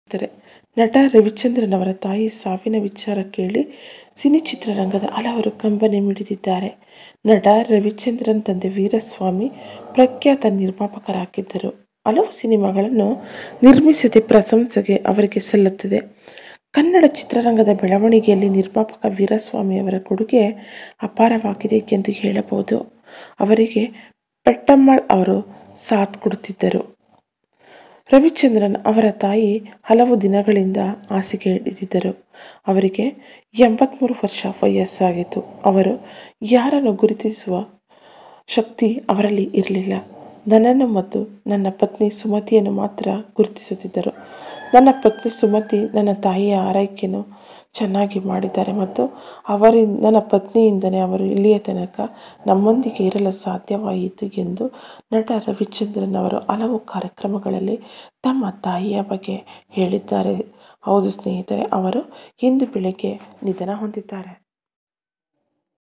ತಾರೆ ನಟ ರವಿಚಂದ್ರನ್ ಅವರ ತಾಯಿ ಸಾವಿನ ವಿಚಾರ ಕೇಳಿ ಸಿನಿ ಚಿತ್ರರಂಗದ ಹಲವರು ಕಂಬನಿ ಮಿಡಿದಿದ್ದಾರೆ ನಟ ರವಿಚಂದ್ರನ್ ತಂದೆ ವೀರಸ್ವಾಮಿ ಪ್ರಖ್ಯಾತ ನಿರ್ಮಾಪಕರಾಗಿದ್ದರು ಹಲವು ಸಿನಿಮಾಗಳನ್ನು ನಿರ್ಮಿಸಿದ ಪ್ರಶಂಸೆಗೆ ಅವರಿಗೆ ಸಲ್ಲುತ್ತದೆ ಕನ್ನಡ ಚಿತ್ರರಂಗದ ಬೆಳವಣಿಗೆಯಲ್ಲಿ ನಿರ್ಮಾಪಕ ವೀರಸ್ವಾಮಿ ಅವರ ಕೊಡುಗೆ ಅಪಾರವಾಗಿದೆ ಎಂದು ಹೇಳಬಹುದು ಅವರಿಗೆ ಪೆಟ್ಟಮ್ಮಳ್ ಅವರು ಸಾಥ್ ಕೊಡುತ್ತಿದ್ದರು ರವಿಚಂದ್ರನ್ ಅವರ ತಾಯಿ ಹಲವು ದಿನಗಳಿಂದ ಹಾಸಿಗೆ ಹಿಡಿದಿದ್ದರು ಅವರಿಗೆ ಎಂಬತ್ತ್ಮೂರು ವರ್ಷ ವಯಸ್ಸಾಗಿತ್ತು ಅವರು ಯಾರನ್ನು ಗುರುತಿಸುವ ಶಕ್ತಿ ಅವರಲ್ಲಿ ಇರಲಿಲ್ಲ ನನ್ನನ್ನು ಮತ್ತು ನನ್ನ ಪತ್ನಿ ಸುಮತಿಯನ್ನು ಮಾತ್ರ ಗುರುತಿಸುತ್ತಿದ್ದರು ನನ್ನ ಪತ್ನಿ ಸುಮತಿ ನನ್ನ ತಾಯಿಯ ಆರೈಕೆಯನ್ನು ಚೆನ್ನಾಗಿ ಮಾಡಿದ್ದಾರೆ ಮತ್ತು ಅವರಿಂದ ನನ್ನ ಪತ್ನಿಯಿಂದಲೇ ಅವರು ಇಲ್ಲಿಯ ತನಕ ನಮ್ಮೊಂದಿಗೆ ಇರಲು ಸಾಧ್ಯವಾಯಿತು ಎಂದು ನಟ ರವಿಚಂದ್ರನ್ ಅವರು ಹಲವು ಕಾರ್ಯಕ್ರಮಗಳಲ್ಲಿ ತಮ್ಮ ತಾಯಿಯ ಬಗ್ಗೆ ಹೇಳಿದ್ದಾರೆ ಹೌದು ಸ್ನೇಹಿತರೆ ಅವರು ಇಂದು ಬೆಳಗ್ಗೆ ನಿಧನ ಹೊಂದಿದ್ದಾರೆ